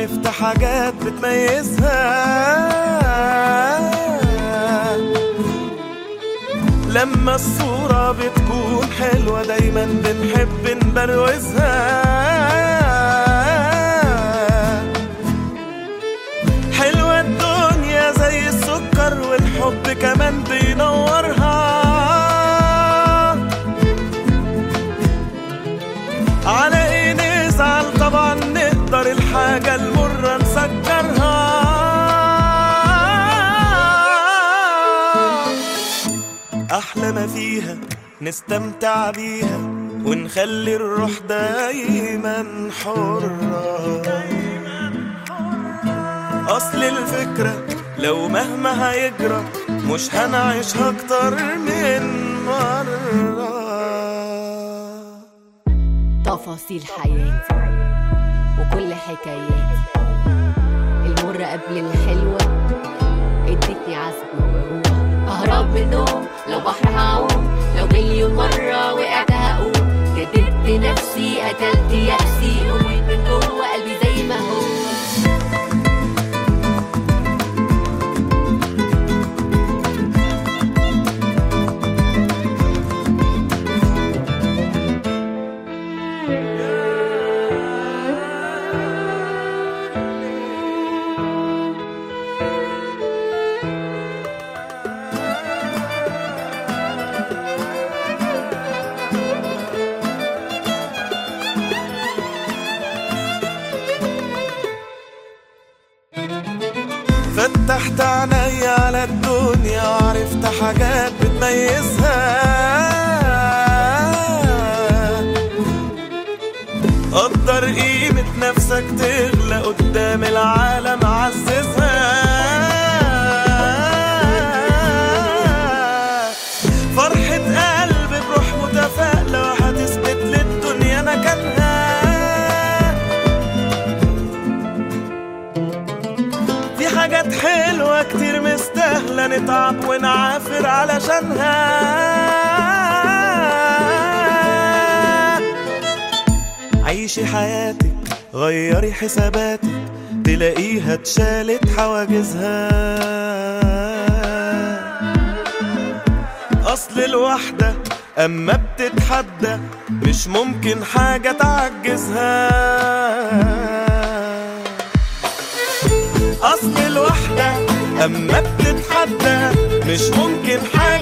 عرفت حاجات بتميزها لما الصورة بتكون حلوة دايما بنحب نبروزها حلوة الدنيا زي السكر والحب كمان بينورها على ايه نزعل طبعا نقدر الحاجة المرة نسكرها أحلى ما فيها نستمتع بيها ونخلي الروح دايما حرة أصل الفكرة لو مهما هيجرى مش هنعيشها أكتر من مرة تفاصيل حياتي وكل حكاياتي المرة قبل الحلوة ادتني عزم وروح اهرب من النوم لو بحر هعوم لو مليون مرة وقعت هقوم جددت نفسي قتلت يأسي قويت من جوه قلبي زي ما هو فتحت عيني على الدنيا وعرفت حاجات بتميزها قدر قيمة نفسك تغلى قدام العالم عززها فرحة قلب بروح متفائلة وهتثبت للدنيا مكانها في حاجات حلوة كتير مستاهلة نتعب ونعافر علشانها عيشي حياتك غيري حساباتك تلاقيها اتشالت حواجزها أصل الوحدة أما بتتحدى مش ممكن حاجة تعجزها أصل الوحدة أما بتتحدى مش ممكن حاجة